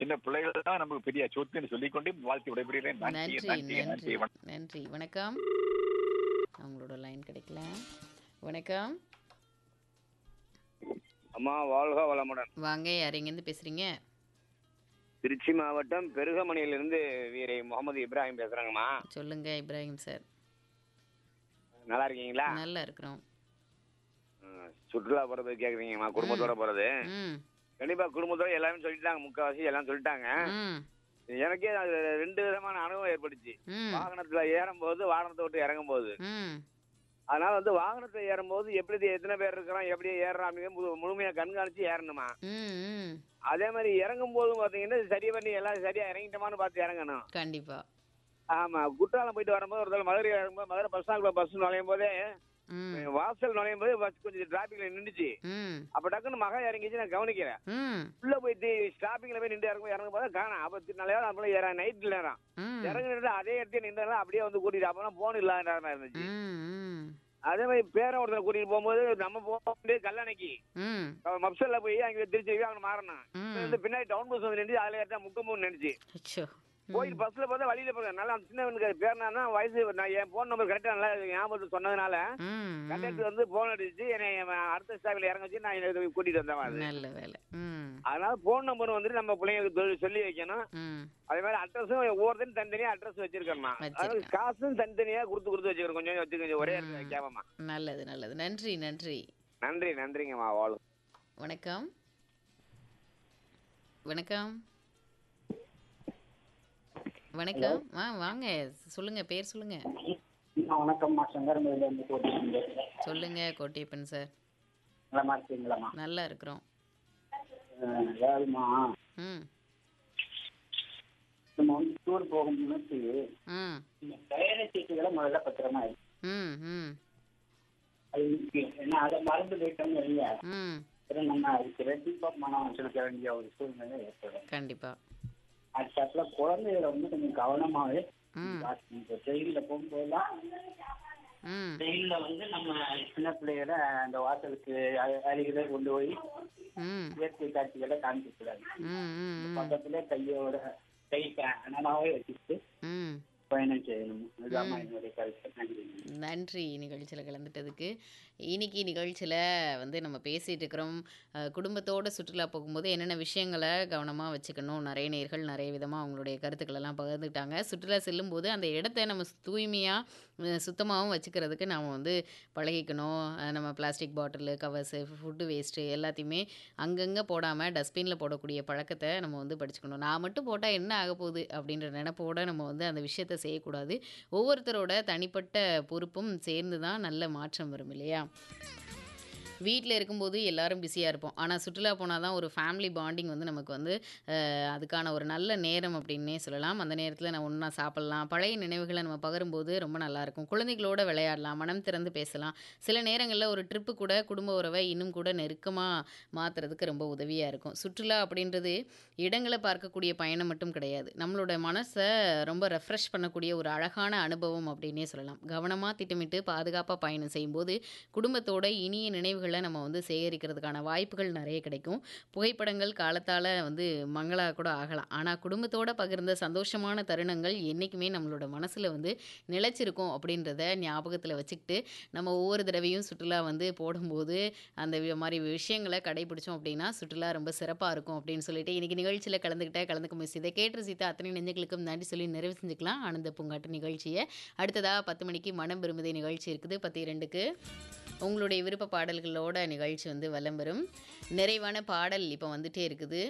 சின்ன பிள்ளைகள் தான் நமக்கு பெரிய சொத்துன்னு சொல்லிக்கொண்டு வாழ்த்து விடைபெறுகிறேன் நன்றி நன்றி நன்றி நன்றி நன்றி வணக்கம். நன்றி வணக்கம் அவங்களோட லைன் கிடைக்கல வணக்கம் அம்மா வாழ்க வளமுடன் வாங்க யார் எங்கேருந்து பேசுறீங்க திருச்சி மாவட்டம் பெருகமணியிலிருந்து வீரை முகமது இப்ராஹிம் பேசுறேங்கம்மா சொல்லுங்க இப்ராஹிம் சார் நல்லா இருக்கீங்களா நல்லா இருக்கிறோம் ம், சுற்றுலா போறது கேக்குறீங்கம்மா குடும்பத்தோட போறது ம் கண்டிப்பா குடும்பத்தோட எல்லாமே சொல்லிட்டாங்க முக்காவாசி எல்லாம் சொல்லிட்டாங்க ம் எனக்கே அது ரெண்டு விதமான அனுபவம் ஏற்பட்டுச்சு ம் வாகனத்துல ஏறும்போது வாகனத்தை விட்டு இறங்கும் போது ம் அதனால வந்து வாகனத்தை ஏறும்போது எப்படி எத்தனை பேர் இருக்கிறோம் எப்படி ஏறுறோம் அப்படின்னு முழு- முழுமையா கண்காணிச்சு ஏறணுமா ம் ம் அதே மாதிரி இறங்கும் போதும் பாத்தீங்கன்னா சரி பண்ணி எல்லாம் சரியா இறங்கிட்டோமான்னு பார்த்து இறங்கணும் கண்டிப்பா ஆமா குற்றாலம் போயிட்டு வரும்போது ஒரு தடவை மதுரை இறங்கும்போது மதுரை பஸ் ஸ்டாண்ட்ல பஸ் நுழையும் போதே ம் வாசல் நுழையும் போது பஸ் கொஞ்சம் டிராபிக்ல நின்றுச்சு ம் அப்ப டக்குன்னு மகன் இறங்கிச்சு நான் கவனிக்கிறேன் ம் உள்ள போயிட்டு ஸ்டாப்பிங்ல போய் நின்று இறங்கும் இறங்கும் போது காணும் அப்ப நல்ல நேரம் நம்மள ஏற நைட் நேரம் ம் இறங்கி நின்று அதே இடத்துல நின்றாலும் அப்படியே வந்து கூட்டிட்டு அப்பெல்லாம் போன் இல்லாத நேரமா இருந்துச்சு ம் ம் அதே மாதிரி பேரன் ஒருத்தர் கூட்டிட்டு போகும்போது நம்ம போக கல்லணைக்கு ம் மப்சல்ல போய் அங்க திருச்சி போய் அவங்க மாறணும் ம். இவன் வந்து பின்னாடி டவுன் பஸ் வந்து நின்று அதுல ஏற்ற முக்கமும் நினைச்சு அச்சோ போயிட்டு பஸ்ல பார்த்தா வழியில போறேன் நல்லா அந்த சின்னவனுக்கு பேரனா வயசு நான் என் போன் நம்பர் கரெக்டா நல்லா ஞாபகத்துக்கு சொன்னதுனால ம் ம். கண்டக்டர் வந்து போன் அடிச்சு என்னை அவன் அடுத்த ஸ்டாப்ல இறங்க வச்சு நான் என்னை கூட்டிட்டு வந்தேன் அது நல்ல வேலை ம் அதனால போன் நம்பர் வந்துட்டு நம்ம பிள்ளைங்களுக்கு தொ- சொல்லி வைக்கணும் ம் அதே மாதிரி அட்ரஸும் ஒவ்வொருத்தரும் தனித்தனியா அட்ரஸ் வச்சிருக்கேன் அதாவது வச்சிருக்கேன். காசும் தனித்தனியா கொடுத்து கொடுத்து வச்சுக்கிறேன் கொஞ்சம் வச்சுக்கோங்க ஒரே இடத்துல வைக்காமமா நல்லது நல்லது நன்றி நன்றி நன்றி நன்றிங்கம்மா வாழ் வணக்கம் வணக்கம் வணக்கம் ஆ வாங்க சொல்லுங்க பேர் சொல்லுங்க வணக்கம்மா சங்கரமேல இருந்து போட்டு சொல்லுங்க கோட்டியப்பன் சார் நலமா இருக்கீங்களாம்மா நல்லா இருக்கிறோம் அஹ் அதாவதுமா ம் நம்ம வந்து டூர் போகும் முன்னாடி ம் இந்த பயண சீட்டுகளை முதல்ல பத்திரமா இருக்கு ம் ம் அது முக்கியம் ஏன்னா அதை மறந்து போயிட்டோம்னு இல்லையா ம் அப்புறம் நம்ம அதுக்கு ரெட்டிப்பா மனம் செலுத்த வேண்டிய ஒரு சூழ்நிலை ஏற்படும் கண்டிப்பா அதுக்கப்புற குழந்தைகளை வந்து கொஞ்சம் கவனமாவே ம் பார்க்கணும். இப்போ ட்ரெயின்ல போகும்போதெல்லாம் ம் ட்ரெயின்ல வந்து நம்ம சின்ன பிள்ளைகளை அந்த வாசலுக்கு அ- அருகில கொண்டு போய் ம் இயற்கை காட்சிகளை காமிக்க கூடாது ம் ம் பக்கத்துல கையோட கை கனமாவே வச்சுட்டு ம் பயணம் செய்யணும் அதுதான் என்னுடைய கருத்து நன்றி நன்றி நிகழ்ச்சியில் கலந்துட்டதுக்கு இன்னைக்கு நிகழ்ச்சியில் வந்து நம்ம பேசிகிட்டு இருக்கிறோம் அஹ், குடும்பத்தோட சுற்றுலா போகும்போது என்னென்ன விஷயங்களை கவனமாக வச்சுக்கணும் நிறைய நேர்கள் நிறைய விதமாக அவங்களுடைய கருத்துக்களெல்லாம் பகிர்ந்துக்கிட்டாங்க சுற்றுலா செல்லும்போது அந்த இடத்த நம்ம தூய்மையாக சுத்தமாகவும் வச்சுக்கிறதுக்கு நாம் வந்து பழகிக்கணும் அஹ், நம்ம plastic bottle covers food waste எல்லாத்தையுமே அங்கங்கே போடாமல் டஸ்ட்பினில் போடக்கூடிய பழக்கத்தை நம்ம வந்து படிச்சுக்கணும் நான் மட்டும் போட்டால் என்ன ஆக போகுது அப்படின்ற நினப்போட நம்ம வந்து அந்த விஷயத்தை செய்யக்கூடாது ஒவ்வொருத்தரோட தனிப்பட்ட பொறுப்பும் சேர்ந்து தான் நல்ல மாற்றம் வரும் இல்லையா வீட்டில் இருக்கும்போது எல்லாரும் பிஸியாக இருப்போம் ஆனால் சுற்றுலா போனால் தான் ஒரு ஃபேமிலி பாண்டிங் வந்து நமக்கு வந்து அஹ், அதுக்கான ஒரு நல்ல நேரம் அப்படின்னே சொல்லலாம் அந்த நேரத்தில் நம்ம ஒன்றா சாப்பிட்லாம் பழைய நினைவுகளை நம்ம பகிரும்போது ரொம்ப நல்லாயிருக்கும் குழந்தைகளோட விளையாடலாம் மனம் திறந்து பேசலாம் சில நேரங்களில் ஒரு ட்ரிப்பு கூட குடும்ப உறவை இன்னும் கூட நெருக்கமாக மாற்றுறதுக்கு ரொம்ப உதவியாக இருக்கும் சுற்றுலா அப்படின்றது இடங்களை பார்க்கக்கூடிய பயணம் மட்டும் கிடையாது நம்மளோட மனசை ரொம்ப ரெஃப்ரெஷ் பண்ணக்கூடிய ஒரு அழகான அனுபவம் அப்படின்னே சொல்லலாம் கவனமாக திட்டமிட்டு பாதுகாப்பாக பயணம் செய்யும்போது குடும்பத்தோட இனிய நினைவுகளை நம்ம வந்து சேகரிக்கிறதுக்கான வாய்ப்புகள் நிறைய கிடைக்கும் புகைப்படங்கள் காலத்தால் வந்து மங்களாக கூட ஆகலாம் ஆனால் குடும்பத்தோட பகிர்ந்த சந்தோஷமான தருணங்கள் என்றைக்குமே நம்மளோட மனசில் வந்து நிலைச்சிருக்கும் அப்படின்றத ஞாபகத்தில் வச்சுக்கிட்டு நம்ம ஒவ்வொரு தடவையும் சுற்றுலா வந்து போடும்போது அந்த வி- மாதிரி விஷயங்களை கடைபிடிச்சோம் அப்படின்னா சுற்றுலா ரொம்ப சிறப்பாக இருக்கும் அப்படின்னு சொல்லிட்டு இன்னைக்கு நிகழ்ச்சியில் கலந்துக்கிட்ட கலந்துக்க மிஸ் இதை கேட்டு ரசித்த அத்தனை நெஞ்சுகளுக்கும் நன்றி சொல்லி நிறைவு செஞ்சுக்கலாம் ஆனந்த பூங்காட்டு நிகழ்ச்சியை அடுத்ததாக பத்து மணிக்கு மனம் விரும்புதே நிகழ்ச்சி இருக்குது பத்து இரண்டுக்கு உங்களுடைய விருப்ப பாடல்களோட நிகழ்ச்சி வந்து வலம் வரும் நிறைவான பாடல் இப்போ வந்துட்டே இருக்குது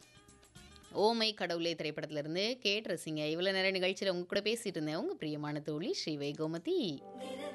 ஓமை கடவுளே திரைப்படத்திலிருந்து கேட்டு ரசிங்க இவ்வளோ நேரம் நிகழ்ச்சியில் உங்க கூட பேசிட்டு இருந்தேன் உங்கள் பிரியமான தோழி ஸ்ரீ வைகோமதி